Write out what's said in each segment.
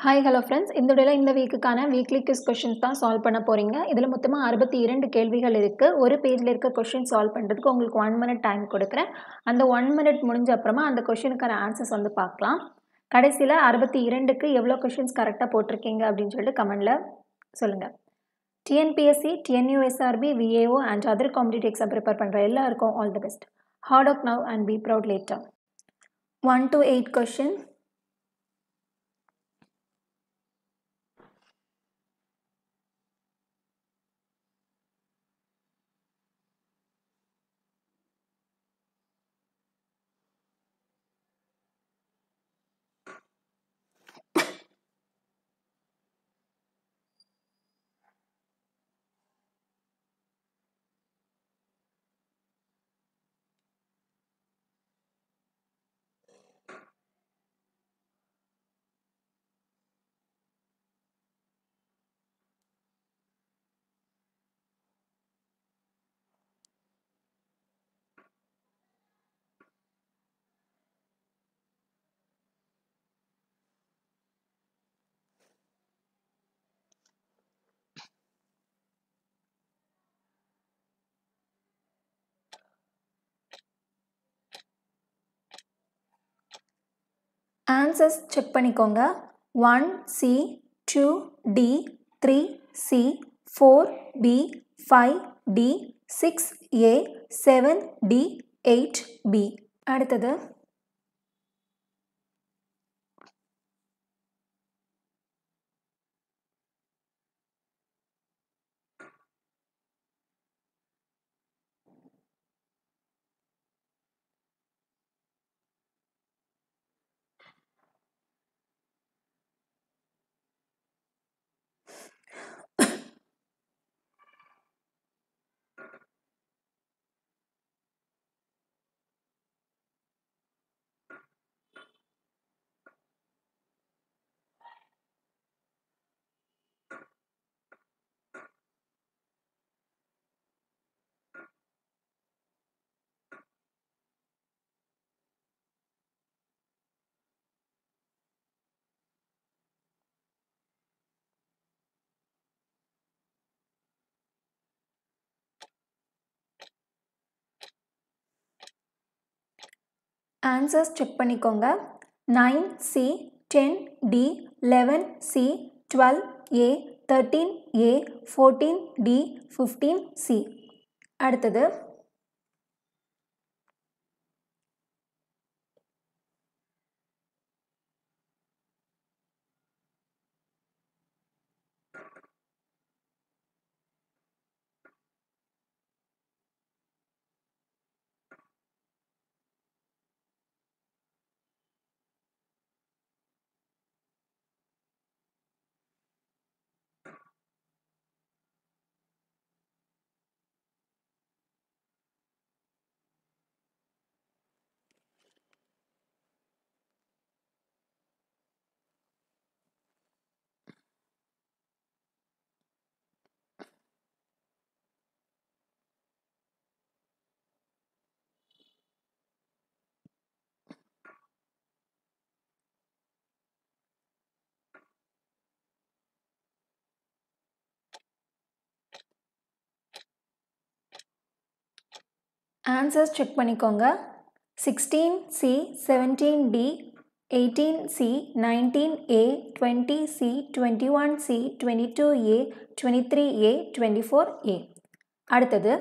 hi hello friends இந்த வீடியோவில் இந்த வீக்குக்கான வீக்லி கிஸ் கொஷின்ஸ் தான் சால்வ் பண்ண போகிறீங்க இதில் மொத்தமாக அறுபத்தி இரண்டு கேள்விகள் இருக்குது ஒரு பேஜில் இருக்க கொஷின் சால்வ் பண்ணுறதுக்கு உங்களுக்கு ஒன் மினிட் டைம் கொடுக்குறேன் அந்த ஒன் மினிட் முடிஞ்ச அப்புறமா அந்த கொஷினுக்கான ஆன்சர்ஸ் வந்து பார்க்கலாம் கடைசியில் அறுபத்தி இரண்டுக்கு எவ்வளோ கொஷின்ஸ் கரெக்டாக போட்டிருக்கீங்க அப்படின்னு சொல்லிட்டு கமெண்டில் சொல்லுங்கள் TNPSC TNUSRB VAO and other competitive exam prepare பண்ணுற எல்லாருக்கும் all the best hard work now and be proud later one to eight question answers check பண்ணிக்கோங்க one C two D three C four B five D six A seven D eight B அடுத்தது answers check பண்ணிக்கோங்க nine C ten D eleven C twelve A thirteen A fourteen D fifteen C அடுத்தது answers check பண்ணிக்கோங்க sixteen C seventeen D eighteen C nineteen A twenty C twenty one C twenty two A twenty three A twenty four A அடுத்தது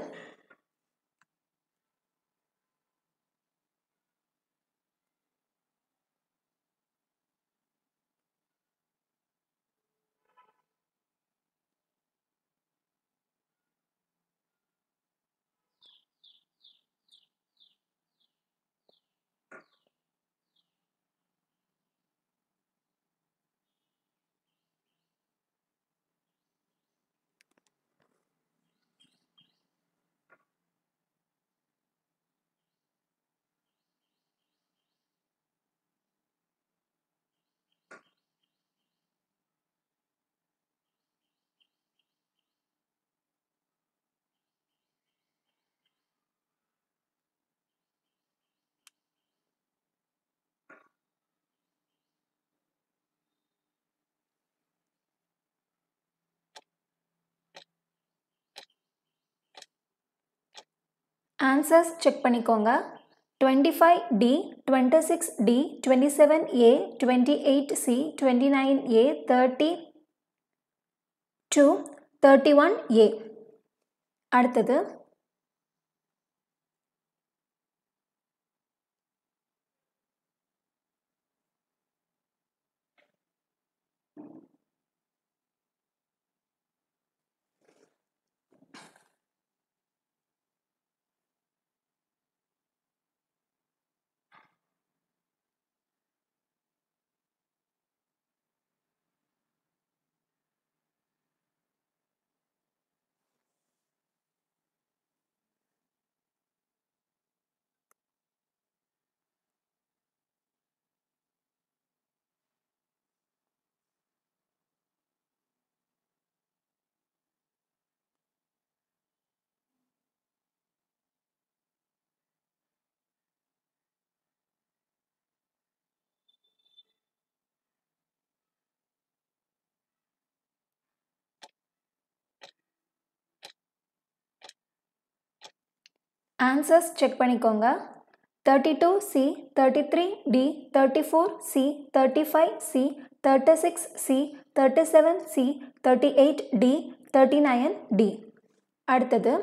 answers check பண்ணிக்கோங்க twenty five D twenty six D twenty seven A twenty eight C twenty nine A thirty two thirty one A அடுத்தது answers check பண்ணிக்கோங்க thirty two C thirty three D thirty four C thirty five C thirty six C thirty seven C thirty eight D thirty nine D அடுத்தது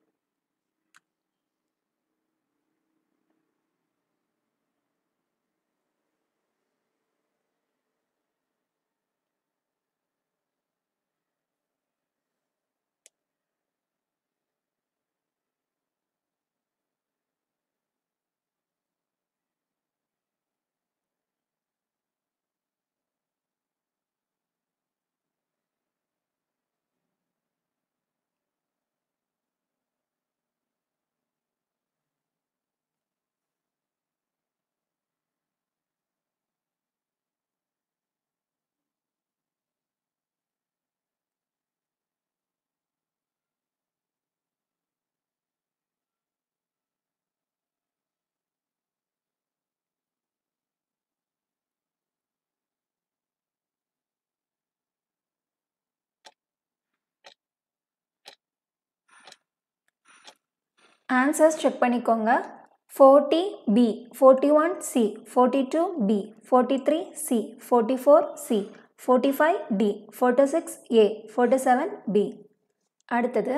answers check பண்ணிக்கோங்க forty B forty one C forty two B forty three C forty four C forty five D forty six A forty seven B அடுத்தது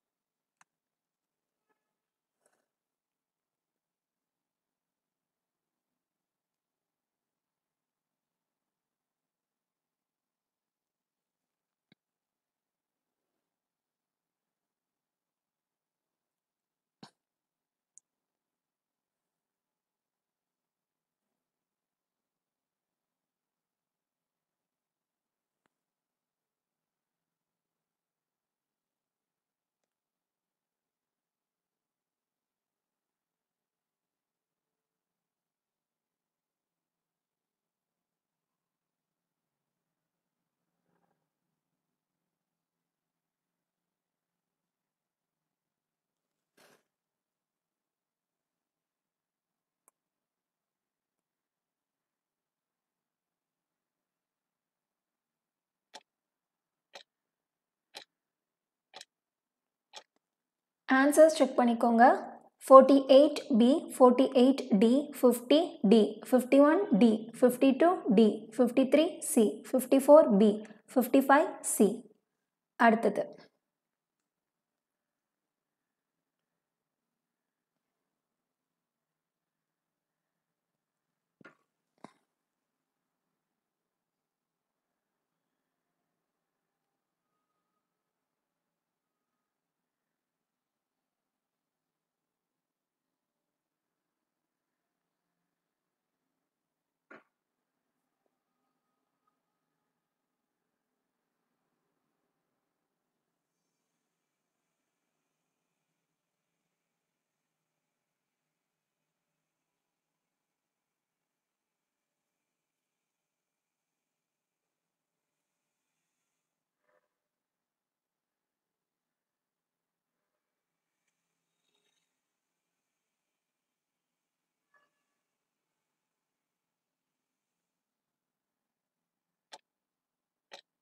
answers check பண்ணிக்கோங்க forty eight B forty eight D fifty D fifty one D fifty two D fifty three C fifty four B fifty five C அடுத்தது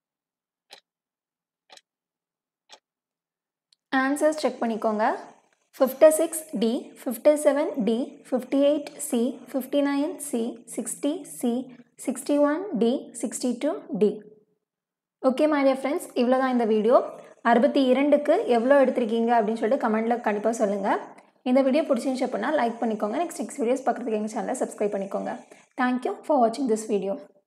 answers check பண்ணிக்கோங்க fifty six D fifty seven D fifty eight C fifty nine C sixty C sixty one D sixty two D okay my dear friends இவ்வளோ தான் இந்த video அறுபத்தி இரண்டுக்கு எவ்வளோ எடுத்திருக்கீங்க அப்படின்னு சொல்லிட்டு கமெண்ட்டில் கண்டிப்பாக சொல்லுங்கள் இந்த வீடியோ பிடிச்சிருந்துச்சு அப்படின்னா லைக் பண்ணிக்கோங்க நெக்ஸ்ட் நெக்ஸ்ட் வீடியோஸ் பார்க்குறதுக்கு எங்கள் சேனலை சப்ஸ்கிரைப் பண்ணிக்கோங்க தேங்க்யூ ஃபார் வாட்சிங் திஸ் வீடியோ